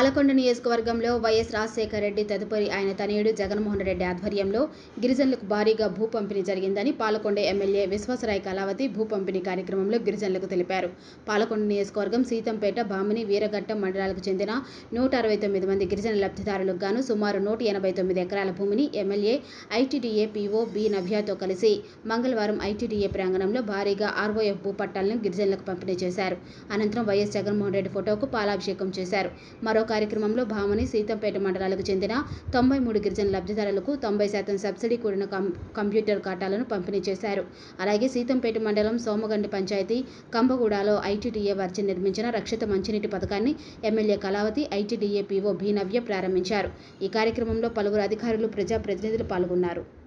పాలకొండ నియోజకవర్గంలో వైఎస్ రాజశేఖర రెడ్డి తదుపరి ఆయన తనయుడు జగన్మోహన్ రెడ్డి ఆధ్వర్యంలో గిరిజనులకు భారీగా భూ పంపిణీ జరిగిందని పాలకొండ ఎమ్మెల్యే విశ్వాసరాయ్ కళావతి భూ పంపిణీ కార్యక్రమంలో గిరిజనులకు తెలిపారు పాలకొండ నియోజకవర్గం సీతంపేట భామిని వీరఘట్టం మండలాలకు చెందిన నూట అరవై తొమ్మిది మంది గిరిజన లబ్ధిదారులకు గాను సుమారు నూట ఎనభై తొమ్మిది ఎకరాల భూమిని ఎమ్మెల్యే ఐటీడీఏ పీఓ బి నవ్యాతో కలిసి మంగళవారం ఐటీడీఏ ప్రాంగణంలో భారీగా ఆర్ఓఎఫ్ భూ పట్టాలను గిరిజనులకు పంపిణీ చేశారు అనంతరం వైఎస్ జగన్మోహన్ రెడ్డి ఫోటోకు పాలాభిషేకం చేశారు మరో కార్యక్రమంలో భామని సీతంపేట మండలాలకు చెందిన తొంభై మూడు గిరిజన లబ్ధిదారులకు తొంభై శాతం సబ్సిడీ కూడిన కం కంప్యూటర్ ఖాతాలను పంపిణీ చేశారు అలాగే సీతంపేట మండలం సోమగండి పంచాయతీ కంబగూడలో ఐటీడీఏ వర్చి నిర్మించిన రక్షిత మంచినీటి పథకాన్ని MLA Kalavathi ITDA PO B Navya ప్రారంభించారు ఈ కార్యక్రమంలో పలువురు అధికారులు ప్రజాప్రతినిధులు పాల్గొన్నారు